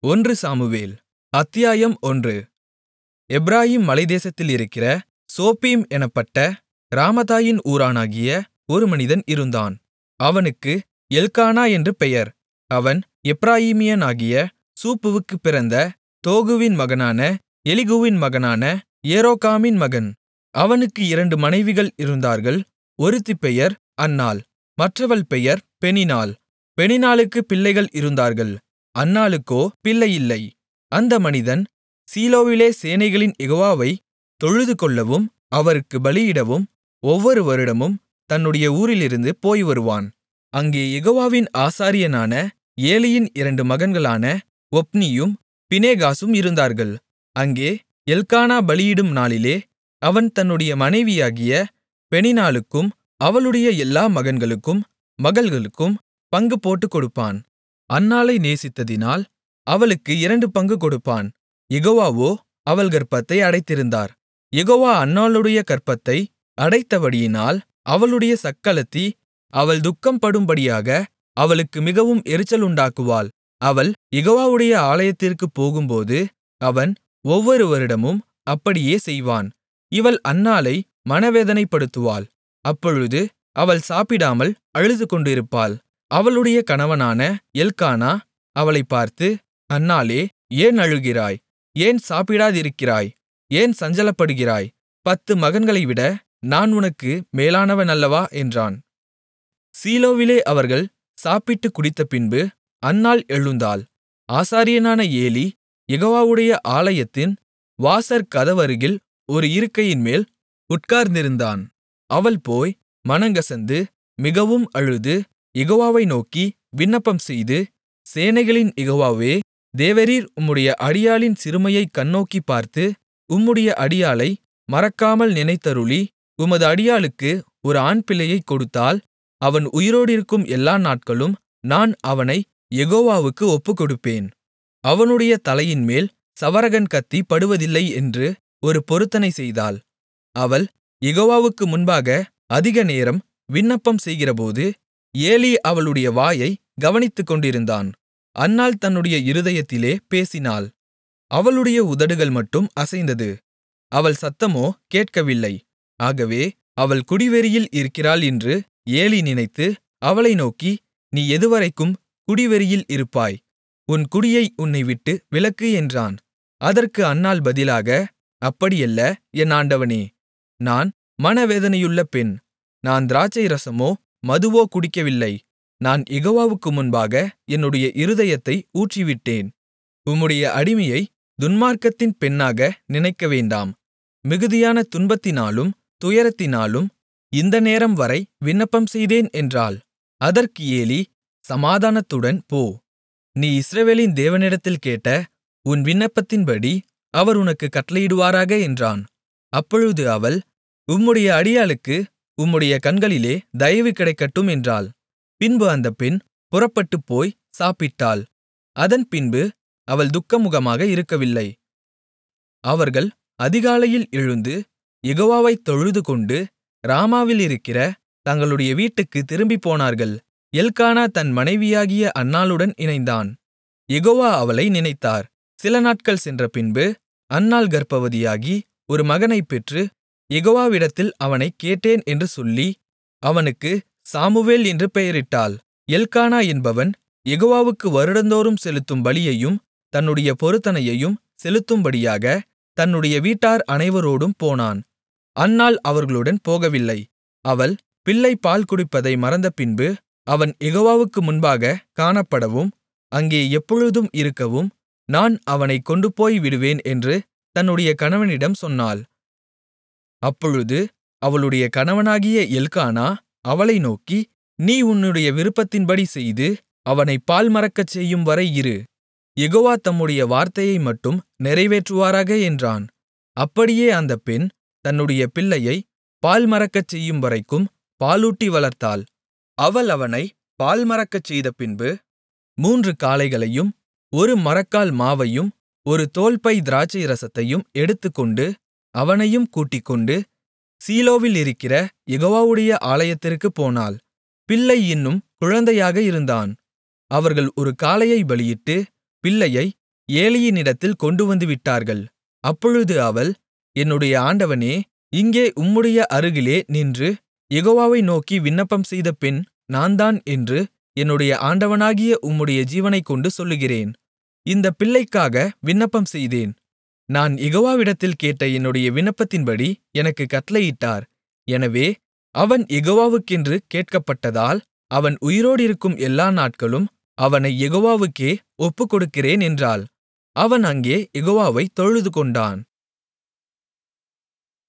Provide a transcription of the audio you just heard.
ஒன்று சாமுவேல் அத்தியாயம் ஒன்று எப்பிராயீம் மலைத்தேசத்திலிருக்கிற சோப்பீம் எனப்பட்ட ராமதாயீம் ஊரானாகிய ஒரு மனிதன் இருந்தான் அவனுக்கு எல்க்கானா என்று பெயர் அவன் எப்பிராயீமியனாகிய சூப்புக்குப் பிறந்த தோகுவின் மகனான எலிகூவின் மகனான எரோகாமின் மகன் அவனுக்கு இரண்டு மனைவிகள் இருந்தார்கள் ஒருத்தி பெயர் அன்னாள் மற்றவள் பெயர் பெனின்னாள் பெனின்னாளுக்குப் பிள்ளைகள் இருந்தார்கள் அன்னாளுக்கோ பிள்ளை இல்லை அந்த மனிதன் சீலோவிலே சேனைகளின் யெகோவாவைத் தொழுதுகொள்ளவும் அவருக்குப் பலியிடவும் ஒவ்வொரு வருடமும் தன்னுடைய ஊரிலிருந்து போய்வருவான் அங்கே யெகோவாவின் ஆசாரியனான ஏலியின் இரண்டு மகன்களான ஒப்னியும் பினெகாசும் இருந்தார்கள் அங்கே எல்க்கானா பலியிடும் நாளிலே அவன் தன்னுடைய மனைவியாகிய பெனின்னாளுக்கும் அவளுடைய எல்லா மகன்களுக்கும் மகள்களுக்கும் பங்கு போட்டுக்கொடுப்பான் அன்னாளை நேசித்ததினால் அவளுக்கு இரண்டு பங்கு கொடுப்பான் யெகோவாவோ அவள் கர்ப்பத்தை அடைத்திருந்தார் யெகோவா அன்னாளுடைய கர்ப்பத்தை அடைத்தபடியினால் அவளுடைய சக்களத்தி அவள் துக்கப்படும்படியாக அவளுக்கு மிகவும் எரிச்சலுண்டாக்குவாள் அவள் யெகோவாவுடைய ஆலயத்திற்குப் போகும்போது அவன் ஒவ்வொரு வருடமும் அப்படியே செய்வான் இவள் அன்னாளை மனவேதனைப்படுத்துவாள் அப்பொழுது அவள் சாப்பிடாமல் அழுதுகொண்டிருப்பாள் அவளுடைய கணவனான எல்க்கானா அவளைப் பார்த்து அன்னாளே ஏன் அழுகிறாய் ஏன் சாப்பிடாதிருக்கிறாய் ஏன் சஞ்சலப்படுகிறாய் பத்து மகன்களைவிட நான் உனக்கு மேலானவன் அல்லவா என்றான் சீலோவிலே அவர்கள் சாப்பிட்டுக் குடித்தபின்பு அன்னாள் எழுந்தாள் ஆசாரியனான ஏலி யெகோவாவுடைய ஆலயத்தின் வாசற் கதவருகில் ஒரு இருக்கையின்மேல் உட்கார்ந்திருந்தான் அவள் போய் மனங்கசந்து மிகவும் அழுது யெகோவாவை நோக்கி விண்ணப்பம்செய்து சேனைகளின் யெகோவாவே தேவரீர் உம்முடைய அடியாளின் சிறுமையைக் கண்ணோக்கிப் பார்த்து உம்முடைய அடியாளை மறக்காமல் நினைத்தருளி உமது அடியாளுக்கு ஒரு ஆண்பிள்ளையைக் கொடுத்தால் அவன் உயிரோடிருக்கும் எல்லா நாட்களும் நான் அவனைக் யெகோவாவுக்கு ஒப்புக்கொடுப்பேன் அவனுடைய தலையின்மேல் சவரகன் கத்தி படுவதில்லை என்று ஒரு பொருத்தனை செய்தாள் அவள் யெகோவாவுக்கு முன்பாக அதிக நேரம் விண்ணப்பம் செய்கிறபோது ஏலி அவளுடைய வாயை கவனித்துக்கொண்டிருந்தான் அன்னாள் தன்னுடைய இருதயத்திலே பேசினாள் அவளுடைய உதடுகள் மட்டும் அசைந்தது அவள் சத்தமோ கேட்கவில்லை ஆகவே அவள் குடிவெறியில் இருக்கிறாள் என்று ஏலி நினைத்து அவளை நோக்கி நீ எதுவரைக்கும் குடிவெறியில் இருப்பாய் உன் குடியை உன்னை விட்டு விலக்கு என்றான் அதற்கு அன்னாள் பதிலாக அப்படியல்ல என் ஆண்டவனே நான் மனவேதனையுள்ள பெண் நான் திராட்சை ரசமோ மதுவோ குடிக்கவில்லை நான் யெகோவாவுக்கு முன்பாக என்னுடைய இருதயத்தை ஊற்றிவிட்டேன் உம்முடைய அடிமையை துன்மார்க்கத்தின் பெண்ணாக நினைக்கவேண்டாம் மிகுதியான துன்பத்தினாலும் துயரத்தினாலும் இந்த நேரம் வரை விண்ணப்பம் செய்தேன் என்றாள் அதற்கு ஏலி சமாதானத்துடன் போ நீ இஸ்ரவேலின் தேவனிடத்தில் கேட்ட உன் விண்ணப்பத்தின்படி அவர் உனக்குக் கட்டளையிடுவாராக என்றான் அப்பொழுது அவள் உம்முடைய அடியாளுக்கு உம்முடைய கண்களிலே தயவு கிடைக்கட்டும் என்றாள் பின்பு அந்தப் பெண் புறப்பட்டுப்போய் சாப்பிட்டாள் அதன் பின்பு அவள் துக்கமுகமாக இருக்கவில்லை அவர்கள் அதிகாலையில் எழுந்து யெகோவாவைத் தொழுதுகொண்டு ராமாவிலிருக்கிற தங்களுடைய வீட்டுக்குத் திரும்பிப்போனார்கள் எல்க்கானா தன் மனைவியாகிய அன்னாளுடன் இணைந்தான் யெகோவா அவளை நினைத்தார் சில நாட்கள் சென்றபின்பு அன்னாள் கர்ப்பவதியாகி ஒரு மகனைப் பெற்று யெகோவாவிடத்தில் அவனைக் கேட்டேன் என்று சொல்லி அவனுக்கு சாமுவேல் என்று பெயரிட்டாள் எல்க்கானா என்பவன் யெகோவாவுக்கு வருடந்தோறும் செலுத்தும் பலியையும் தன்னுடைய பொருத்தனையையும் செலுத்தும்படியாக தன்னுடைய வீட்டார் அனைவரோடும் போனான் அன்னாள் அவர்களுடன் போகவில்லை அவள் பிள்ளை பால் குடிப்பதை மறந்தபின்பு அவன் யெகோவாவுக்கு முன்பாக காணப்படவும் அங்கே எப்பொழுதும் இருக்கவும் நான் அவனைக் கொண்டுபோய் விடுவேன் என்று தன்னுடைய கணவனிடம் சொன்னாள் அப்பொழுது அவளுடைய கணவனாகிய எல்க்கானா அவளை நோக்கி நீ உன்னுடைய விருப்பத்தின்படி செய்து அவனைப் பால் மறக்கச் செய்யும் வரை இரு யெகோவா தம்முடைய வார்த்தையை மட்டும் நிறைவேற்றுவாராக என்றான் அப்படியே அந்தப் பெண் தன்னுடைய பிள்ளையை பால் மறக்கச் செய்யும் வரைக்கும் பாலூட்டி வளர்த்தாள் அவள் அவனை பால் மறக்கச் செய்தபின்பு மூன்று காளைகளையும் ஒரு மரக்கால் மாவையும் ஒரு தோல்பை திராட்சை ரசத்தையும் எடுத்துக்கொண்டு அவனையும் கூட்டிக்கொண்டு சீலோவில் இருக்கிற யெகோவாவுடைய ஆலயத்திற்குப் போனாள் பிள்ளை இன்னும் குழந்தையாக இருந்தான் அவர்கள் ஒரு காளையைப் பலியிட்டு பிள்ளையை ஏலியினிடத்தில் கொண்டுவந்துவிட்டார்கள் அப்பொழுது அவள் என்னுடைய ஆண்டவனே இங்கே உம்முடைய அருகிலே நின்று யெகோவாவை நோக்கி விண்ணப்பம்செய்த பெண் நான்தான் என்று என்னுடைய ஆண்டவனாகிய உம்முடைய ஜீவனைக்கொண்டு சொல்லுகிறேன் இந்தப் பிள்ளைக்காக விண்ணப்பம் செய்தேன் நான் யெகோவாவிடத்தில் கேட்ட என்னுடைய விண்ணப்பத்தின்படி எனக்குக் கட்டளையிட்டார் எனவே அவன் யெகோவாவுக்கென்று கேட்கப்பட்டதால் அவன் உயிரோடிருக்கும் எல்லா நாட்களும் அவனைக் யெகோவாவுக்கே ஒப்புக்கொடுக்கிறேன் என்றாள் அவன் அங்கே யெகோவாவைத் தொழுதுகொண்டான்